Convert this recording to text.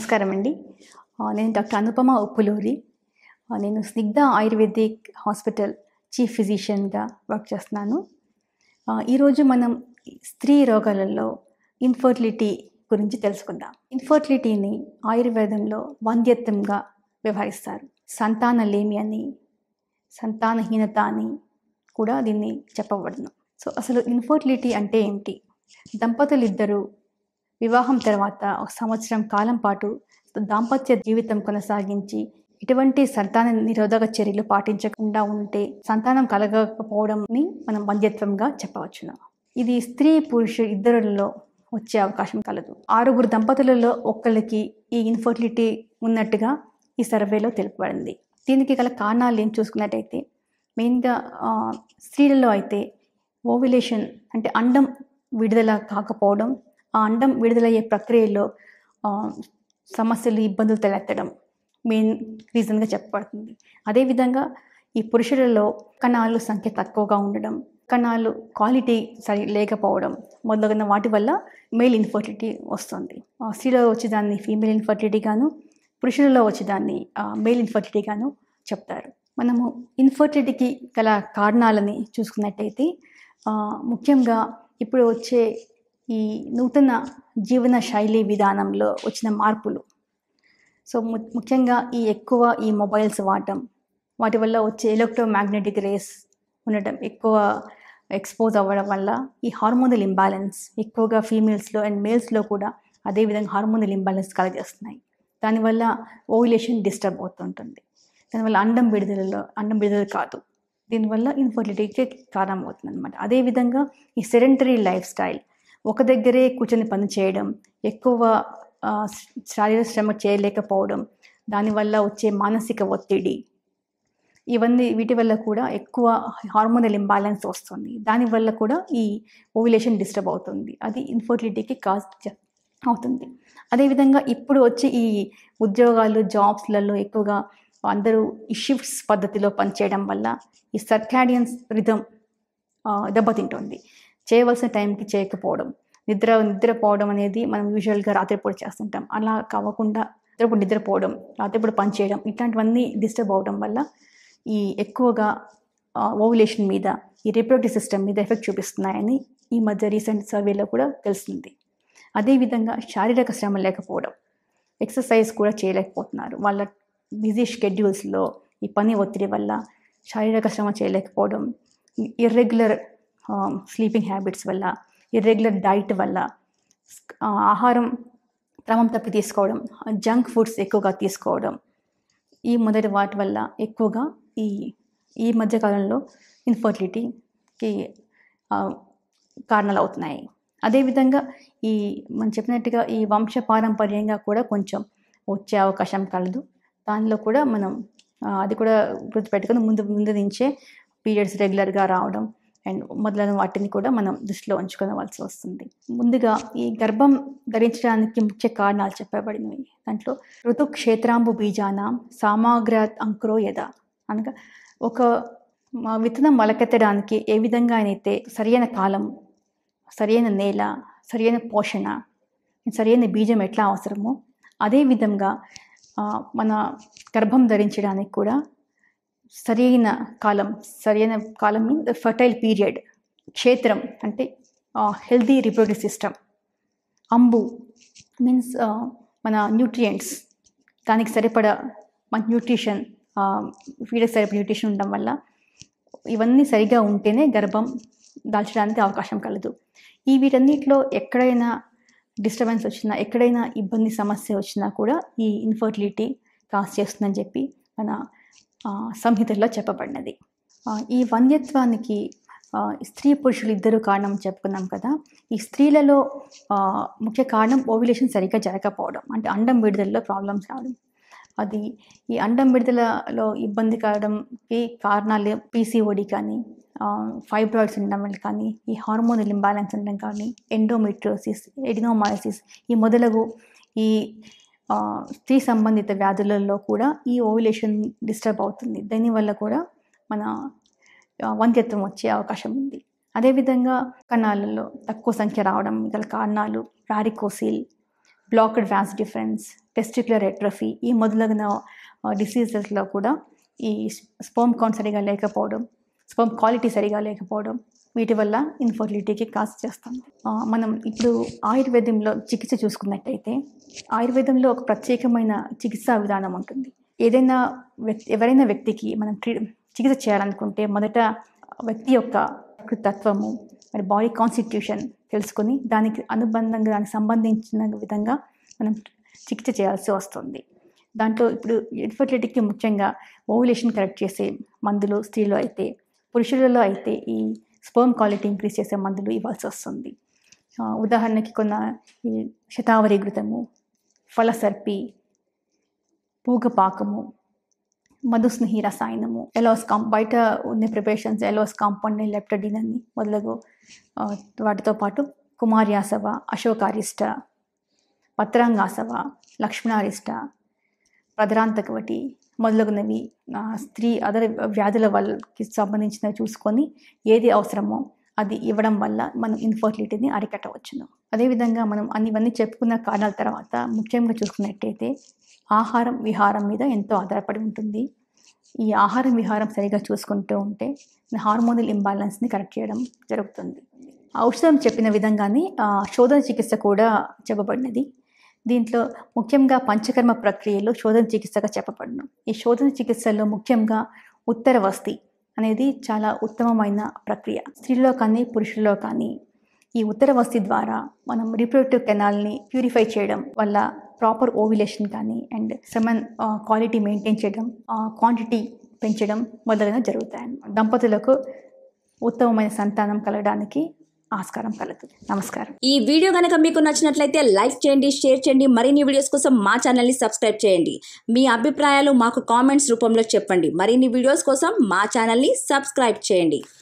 నమస్కారం అండి ఆ, నేను డాక్టర్ అనుపమ ఉప్పులూరి ఆ, నేను స్నిగ్ధ ఆయుర్వేదిక్ హాస్పిటల్ చీఫ్ ఫిజిషియన్గా వర్క్ చేస్తున్నాను ఆ, ఈరోజు మనం స్త్రీ రోగాలలో ఇన్ఫర్టిలిటీ గురించి తెలుసుకుందాం ఇన్ఫర్టిలిటీని ఆయుర్వేదంలో వంద్యత్వంగా వ్యవహరిస్తారు సంతానలేమి అని సంతానహీనత అని కూడా దీన్ని చెప్పబడును సో అసలు ఇన్ఫర్టిలిటీ అంటే ఏంటి దంపతులు ఇద్దరు వివాహం తర్వాత ఒక సంవత్సరం కాలం పాటు దాంపత్య జీవితం కొనసాగించి ఎటువంటి సంతాన నిరోధక చర్యలు పాటించకుండా ఉంటే సంతానం కలగకపోవడంని మనం వంద్యత్వంగా చెప్పవచ్చును ఇది స్త్రీ పురుషు ఇద్దరిలో వచ్చే అవకాశం కలదు ఆరుగురు దంపతులలో ఒక్కరికి ఈ ఇన్ఫర్టిలిటీ ఉన్నట్టుగా ఈ సర్వేలో తెలుపబడింది దీనికి గల కారణాలు ఏం చూసుకున్నట్టయితే మెయిన్గా ఆ, స్త్రీలలో అయితే ఓవిలేషన్ అంటే అండం విడుదల కాకపోవడం ఆ అండం విడుదలయ్యే ప్రక్రియలో ఆ, సమస్యలు ఇబ్బందులు తలెత్తడం మెయిన్ రీజన్గా చెప్పబడుతుంది అదేవిధంగా ఈ పురుషులలో కణాలు సంఖ్య తక్కువగా ఉండడం కణాలు క్వాలిటీ సరి లేకపోవడం మొదలగున వాటి వల్ల మేల్ ఇన్ఫర్టిలిటీ వస్తుంది ఆ, స్త్రీలో వచ్చేదాన్ని ఫీమేల్ ఇన్ఫర్టిలిటీ గాను పురుషులలో వచ్చేదాన్ని మేల్ ఇన్ఫర్టిలిటీ గాను చెప్తారు మనము ఇన్ఫర్టిలిటీకి గల కారణాలని చూసుకున్నట్టయితే ఆ, ముఖ్యంగా ఇప్పుడు వచ్చే ఈ నూతన జీవన శైలి విధానంలో వచ్చిన మార్పులు సో ము ముఖ్యంగా ఈ ఎక్కువ ఈ మొబైల్స్ వాడటం వాటి వల్ల వచ్చే ఎలక్ట్రోమాగ్నెటిక్ రేస్ ఉండటం ఎక్కువ ఎక్స్పోజ్ అవ్వడం వల్ల ఈ హార్మోనల్ ఇంబ్యాలెన్స్ ఎక్కువగా ఫీమేల్స్లో అండ్ మేల్స్లో కూడా అదేవిధంగా హార్మోనల్ ఇంబ్యాలెన్స్ కలగజేస్తున్నాయి దానివల్ల ఓవులేషన్ డిస్టర్బ్ అవుతుంటుంది దానివల్ల అండం విడుదలలో అండం విడుదల కాదు దీనివల్ల ఇన్ఫర్టిలిటీకి కారణం అవుతుంది అనమాట అదేవిధంగా ఈ సెడెంటరీ లైఫ్ స్టైల్ ఒక దగ్గరే కూర్చొని పని చేయడం ఎక్కువ ఆ, శారీరక శ్రమ చేయలేకపోవడం దానివల్ల వచ్చే మానసిక ఒత్తిడి ఇవన్నీ వీటి వల్ల కూడా ఎక్కువ హార్మోనల్ ఇంబ్యాలెన్స్ వస్తుంది దానివల్ల కూడా ఈ ఓవిలేషన్ డిస్టర్బ్ అవుతుంది అది ఇన్ఫర్టిలిటీకి కాజ్ చే- అవుతుంది అదేవిధంగా ఇప్పుడు వచ్చే ఈ ఉద్యోగాలు జాబ్స్లలో ఎక్కువగా అందరూ ఈ షిఫ్ట్స్ పద్ధతిలో పనిచేయడం వల్ల ఈ సర్కాడియన్స్ రిధమ్ దెబ్బతింటుంది చేయవలసిన టైంకి చేయకపోవడం నిద్ర నిద్రపోవడం అనేది మనం యూజువల్గా రాత్రిపూట చేస్తుంటాం అలా కావకుండా రాత్రిపూట నిద్రపోవడం రాత్రిపూట పని చేయడం ఇట్లాంటివన్నీ డిస్టర్బ్ అవడం వల్ల ఈ ఎక్కువగా ఓవులేషన్ మీద ఈ రిప్రొడక్టివ్ సిస్టమ్ మీద ఎఫెక్ట్ చూపిస్తున్నాయని ఈ మధ్య రీసెంట్ సర్వేలో కూడా తెలిసింది అదేవిధంగా శారీరక శ్రమ లేకపోవడం ఎక్సర్సైజ్ కూడా చేయలేకపోతున్నారు వాళ్ళ బిజీ షెడ్యూల్స్లో ఈ పని ఒత్తిడి వల్ల శారీరక శ్రమ చేయలేకపోవడం ఇర్రెగ్యులర్ స్లీపింగ్ హ్యాబిట్స్ వల్ల ఇర్రెగ్యులర్ డైట్ వల్ల ఆ, ఆహారం క్రమం తప్పి తీసుకోవడం జంక్ ఫుడ్స్ ఎక్కువగా తీసుకోవడం ఈ మొదటి వాటి వల్ల ఎక్కువగా ఈ ఈ మధ్యకాలంలో ఇన్ఫర్టిలిటీకి కారణాలు అవుతున్నాయి అదేవిధంగా ఈ మనం చెప్పినట్టుగా ఈ వంశ పారంపర్యంగా కూడా కొంచెం వచ్చే అవకాశం కలదు దానిలో కూడా మనం ఆ, అది కూడా గుర్తుపెట్టుకొని ముందు ముందు నుంచే పీరియడ్స్ రెగ్యులర్గా రావడం అండ్ మొదలైన వాటిని కూడా మనం దృష్టిలో ఉంచుకోవాల్సి వస్తుంది ముందుగా ఈ గర్భం ధరించడానికి ముఖ్య కారణాలు చెప్పబడినవి దాంట్లో ఋతు క్షేత్రాంబు బీజానం సామాగ్రాత్ అంకురో యథ అనగా ఒక మ- విత్తనం మొలకెత్తడానికి ఏ విధంగా అయితే సరైన కాలం సరైన నేల సరైన పోషణ సరైన బీజం ఎట్లా అవసరమో అదే విధంగా ఆ, మన గర్భం ధరించడానికి కూడా సరైన కాలం సరైన కాలం మీన్ ఫర్టైల్ పీరియడ్ క్షేత్రం అంటే హెల్దీ రిప్రొడక్టివ్ సిస్టమ్ అంబు మీన్స్ మన న్యూట్రియంట్స్ దానికి సరిపడా మన న్యూట్రిషన్ ఫీడర్ సరిపడ న్యూట్రిషన్ ఉండడం వల్ల ఇవన్నీ సరిగా ఉంటేనే గర్భం దాల్చడానికి అవకాశం కలదు ఈ వీటన్నిటిలో ఎక్కడైనా డిస్టర్బెన్స్ వచ్చినా ఎక్కడైనా ఇబ్బంది సమస్య వచ్చినా కూడా ఈ ఇన్ఫర్టిలిటీ కాజ్ చేస్తుందని చెప్పి మన ఆ, సంహితల్లో చెప్పబడినది ఆ, ఈ వంద్యత్వానికి ఆ, స్త్రీ పురుషులు ఇద్దరు కారణం చెప్పుకున్నాం కదా ఈ స్త్రీలలో ఆ, ముఖ్య కారణం ఓవిలేషన్ సరిగ్గా జరగకపోవడం అంటే అండం విడుదలలో ప్రాబ్లమ్స్ రావడం అది ఈ అండం విడుదలలో ఇబ్బంది కావడంకి కారణాలు పీసీఓడి కానీ ఫైబ్రాయిడ్స్ ఉండడం వల్ల కానీ ఈ హార్మోనల్ ఇంబ్యాలెన్స్ ఉండడం కానీ ఎండోమెట్రోసిస్ ఎడినోమాలసిస్ ఈ మొదలగు ఈ ఆ, స్త్రీ సంబంధిత వ్యాధులలో కూడా ఈ ఓవులేషన్ డిస్టర్బ్ అవుతుంది దానివల్ల కూడా మన ఆ, వంధ్యత్వం వచ్చే అవకాశం ఉంది అదేవిధంగా కణాలలో తక్కువ సంఖ్య రావడం గల కారణాలు varicocele blocked vas deferens testicular atrophy ఈ మొదలగిన డిసీజెస్లో కూడా ఈ స్పోమ్ కౌంట్ సరిగా లేకపోవడం స్పోమ్ క్వాలిటీ సరిగా లేకపోవడం వీటి వల్ల ఇన్ఫర్టిలిటీకి కాజ్ చేస్తుంది ఆ, మనం ఇప్పుడు ఆయుర్వేదంలో చికిత్స చూసుకున్నట్టయితే ఆయుర్వేదంలో ఒక ప్రత్యేకమైన చికిత్సా విధానం ఉంటుంది ఏదైనా వ్యక్తి ఎవరైనా వ్యక్తికి మనం ట్రీ చికిత్స చేయాలనుకుంటే మొదట వ్యక్తి యొక్క తత్వము మరి బాడీ కాన్స్టిట్యూషన్ తెలుసుకొని దానికి అనుబంధంగా దానికి సంబంధించిన విధంగా మనం చికిత్స చేయాల్సి వస్తుంది దాంట్లో ఇప్పుడు ఇన్ఫర్టిలిటీకి ముఖ్యంగా ఓవులేషన్ కరెక్ట్ చేసే మందులు స్త్రీలో అయితే పురుషులలో అయితే ఈ స్పర్మ్ క్వాలిటీ ఇంక్రీజ్ చేసే మందులు ఇవ్వాల్సి వస్తుంది ఆ, ఉదాహరణకి కొన్న ఈ శతావరి ఘృతము ఫలసర్పి పూగపాకము మధుస్నేహి రసాయనము ఎలోస్ కాం బయట ఉన్న ప్రిపరేషన్స్ ఎలోస్ కాంపౌండ్ లెప్టడిన్ అని మొదలగు ఆ, వాటితో పాటు కుమార్యాసవ అశోకారిష్ట పత్రాంగాసవ లక్ష్మణారిష్ట ప్రధరాంతకవటి మొదలగునవి ఆ, స్త్రీ అదర్ వ్యాధుల వాళ్ళకి సంబంధించినవి చూసుకొని ఏది అవసరమో అది ఇవ్వడం వల్ల మనం ఇన్ఫర్టిలిటీని అరికట్టవచ్చును అదేవిధంగా మనం అన్నివన్నీ చెప్పుకున్న కారణాల తర్వాత ముఖ్యంగా చూసుకున్నట్టయితే ఆహారం విహారం మీద ఎంతో ఆధారపడి ఉంటుంది ఈ ఆహారం విహారం సరిగా చూసుకుంటూ ఉంటే హార్మోనల్ ఇంబాలెన్స్ని కరెక్ట్ చేయడం జరుగుతుంది ఔషధం చెప్పిన విధంగానే ఆ, శోధన చికిత్స కూడా చెప్పబడినది దీంట్లో ముఖ్యంగా పంచకర్మ ప్రక్రియలో శోధన చికిత్సగా చెప్పబడును ఈ శోధన చికిత్సలో ముఖ్యంగా ఉత్తర వస్తి అనేది చాలా ఉత్తమమైన ప్రక్రియ స్త్రీలో కానీ పురుషుల్లో కానీ ఈ ఉత్తర వస్తి ద్వారా మనం రిప్రొడక్టివ్ కెనాల్ని ప్యూరిఫై చేయడం వల్ల ప్రాపర్ ఓవిలేషన్ కానీ అండ్ సెమన్ క్వాలిటీ మెయింటైన్ చేయడం క్వాంటిటీ పెంచడం మొదలైన జరుగుతాయి దంపతులకు ఉత్తమమైన సంతానం కలగడానికి ఆస్కారం కలదు నమస్కారం ఈ వీడియో కనుక మీకు నచ్చినట్లయితే లైక్ చేయండి షేర్ చేయండి మరిన్ని వీడియోస్ కోసం మా ఛానల్ని సబ్స్క్రైబ్ చేయండి మీ అభిప్రాయాలు మాకు కామెంట్స్ రూపంలో చెప్పండి మరిన్ని వీడియోస్ కోసం మా ఛానల్ని సబ్స్క్రైబ్ చేయండి